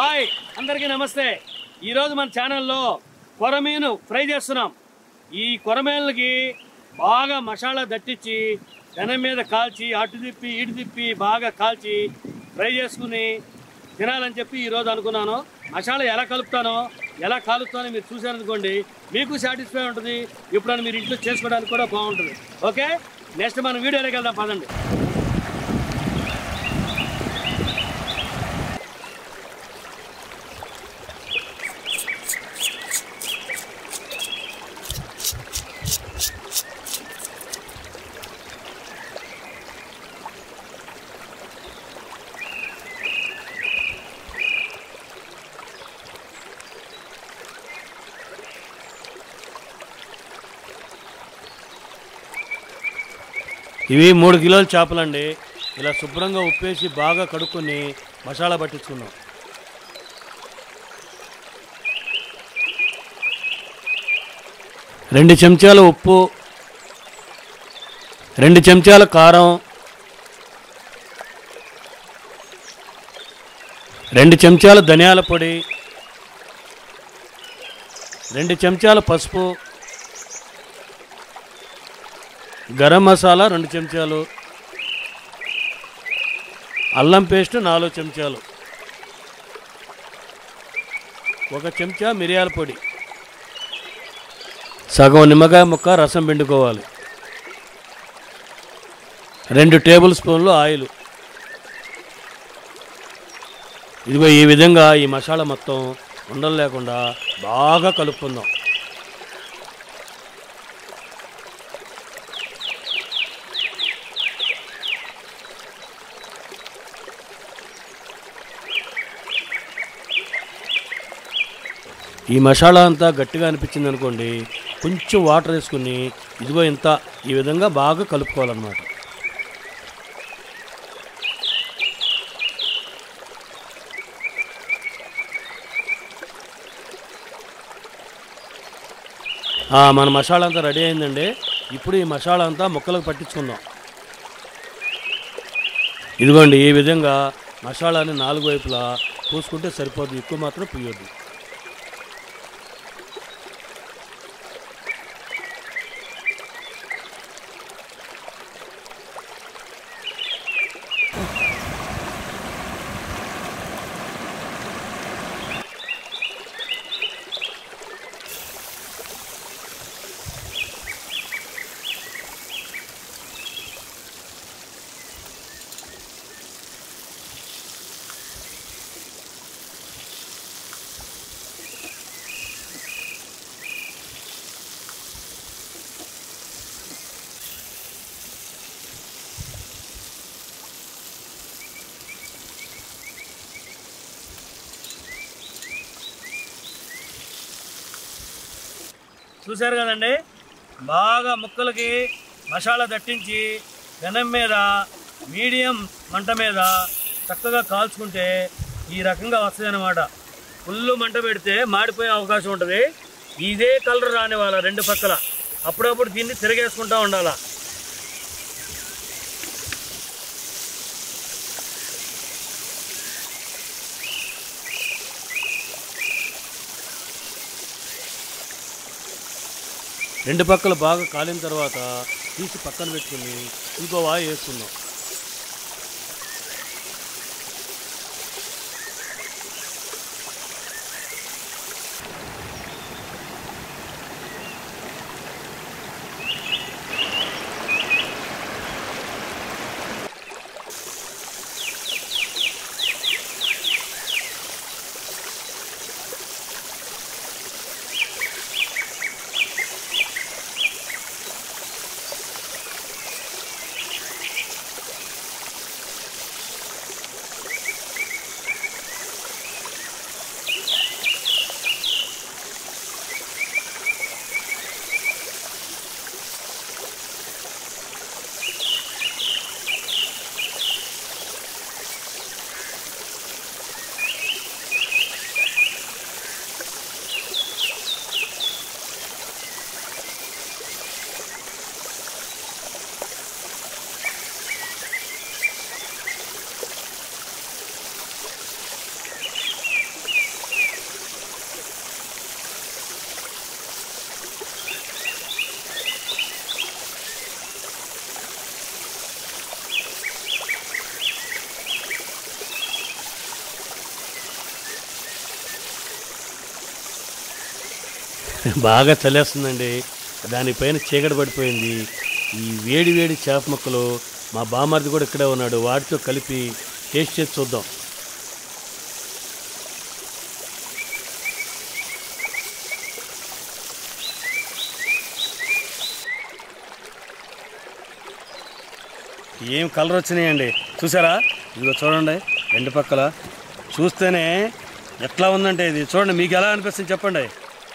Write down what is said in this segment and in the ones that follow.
Hi అందరికీ నమస్తే ఈరోజు మన ఛానల్లో కొరమీను ఫ్రై చేస్తున్నాం ఈ కొరమీనులకి బాగా మసాలా దట్టించి పెనం మీద కాల్చి అటు తిప్పి ఇటు తిప్పి బాగా కాల్చి ఫ్రై చేసుకుని తినాలని చెప్పి ఈరోజు అనుకున్నాను మసాలా ఎలా కలుపుతానో ఎలా కాలుస్తానో మీరు చూసారనుకోండి మీకు సాటిస్ఫై ఉంటుంది ఇప్పుడు మీరు ఇంట్లో చేసుకోవడానికి కూడా బాగుంటుంది ఓకే నెక్స్ట్ మనం వీడియోలోకి వెళ్దాం పదండి ఇవి మూడు కిలోల చేపలండి ఇలా శుభ్రంగా ఉప్పేసి బాగా కడుక్కొని మసాలా పట్టించుకున్నాం రెండు చెంచాల ఉప్పు రెండు చెంచాల కారం రెండు చెంచాల ధనియాల పొడి రెండు చెంచాల పసుపు గరం మసాలా రెండు చెంచాలు అల్లం పేస్ట్ నాలుగు చెంచాలు ఒక చెంచా మిరియాల పొడి సగం నిమ్మకాయ ముక్క రసం పిండుకోవాలి రెండు టేబుల్ స్పూన్లు ఆయిల్ ఇదిగో ఈ విధంగా ఈ మసాలా మొత్తం ఉండలు లేకుండా బాగా కలుపుకుందాం ఈ మసాలా అంతా గట్టిగా అనిపించింది అనుకోండి కొంచెం వాటర్ వేసుకుని ఇదిగో ఇంత ఈ విధంగా బాగా కలుపుకోవాలన్నమాట ఆ, మన మసాలా అంతా రెడీ అయిందండి ఇప్పుడు ఈ మసాలా అంతా ముక్కలకు పట్టించుకుందాం ఇదిగోండి ఈ విధంగా మసాలాని నాలుగు వైపులా పూసుకుంటే సరిపోదు ఎక్కువ మాత్రం పుయ్యొద్దు చూశారు కదండి బాగా ముక్కలకి మసాలా దట్టించి పెనం మీద మీడియం మంట మీద చక్కగా కాల్చుకుంటే ఈ రకంగా వస్తుంది అనమాట ఫుల్ మంట పెడితే మాడిపోయే అవకాశం ఉంటుంది ఇదే కలర్ రాని వాళ్ళ రెండు పక్కల అప్పుడప్పుడు దీన్ని తిరగేసుకుంటూ ఉండాలా రెండు పక్కలు బాగా కాలిన తర్వాత తీసి పక్కన పెట్టుకుని ఇంకో వాయి వేసుకుందాం బాగా చలేస్తుందండి దానిపైన చీకటి పడిపోయింది ఈ వేడి వేడి చేప ముక్కలు మా బామర్ది కూడా ఇక్కడే ఉన్నాడు వాటితో కలిపి టేస్ట్ చేసి చూద్దాం ఏం కలర్ వచ్చినాయండి చూసారా ఇదిగో చూడండి రెండు పక్కల చూస్తేనే ఎట్లా ఉందంటే ఇది చూడండి మీకు ఎలా అనిపిస్తుంది చెప్పండి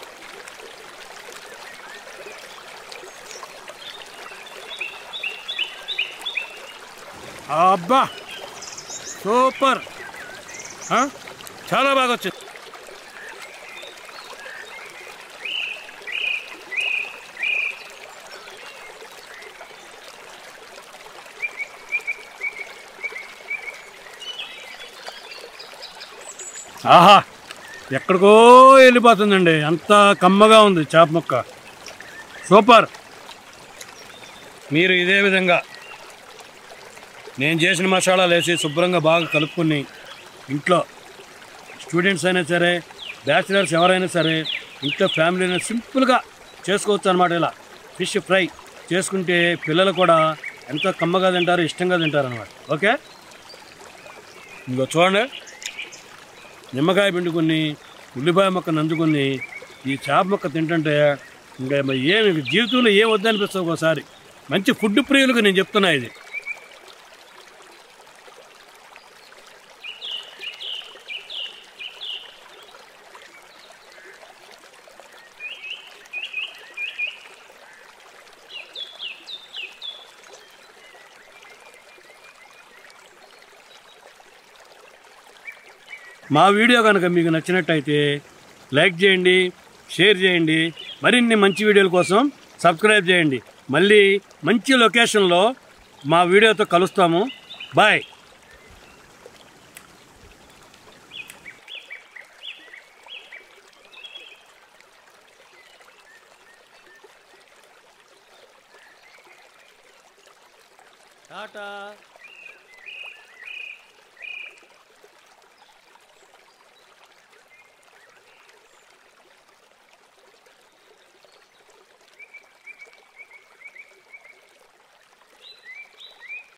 అబ్బా సూపర్ ఆ? చాలా బాగా వచ్చింది ఆహా ఎక్కడికో వెళ్ళిపోతుందండి అంత కమ్మగా ఉంది చేప ముక్క సూపర్ మీరు ఇదే విధంగా నేను చేసిన మసాలాలు వేసి శుభ్రంగా బాగా కలుపుకొని ఇంట్లో స్టూడెంట్స్ అయినా సరే బ్యాచిలర్స్ ఎవరైనా సరే ఇంట్లో ఫ్యామిలీ అయినా సింపుల్గా చేసుకోవచ్చు అనమాట ఇలా ఫిష్ ఫ్రై చేసుకుంటే పిల్లలు కూడా ఎంతో కమ్మగా తింటారు ఇష్టంగా తింటారు అనమాట ఓకే ఇంకో చూడండి నిమ్మకాయ పిండుకొని ఉల్లిపాయ మొక్క నందుకొని ఈ చేప మొక్క తింటుంటే ఇంకా మరి ఏమి జీవితంలో ఏం వద్దనిపిస్తుంది ఒకసారి మంచి ఫుడ్ ప్రియులకు నేను చెప్తున్నా ఇది మా వీడియో కనుక మీకు నచ్చినట్టయితే లైక్ చేయండి షేర్ చేయండి మరిన్ని మంచి వీడియోల కోసం సబ్స్క్రైబ్ చేయండి మళ్ళీ మంచి లొకేషన్లో మా వీడియోతో కలుస్తాము బాయ్ టాటా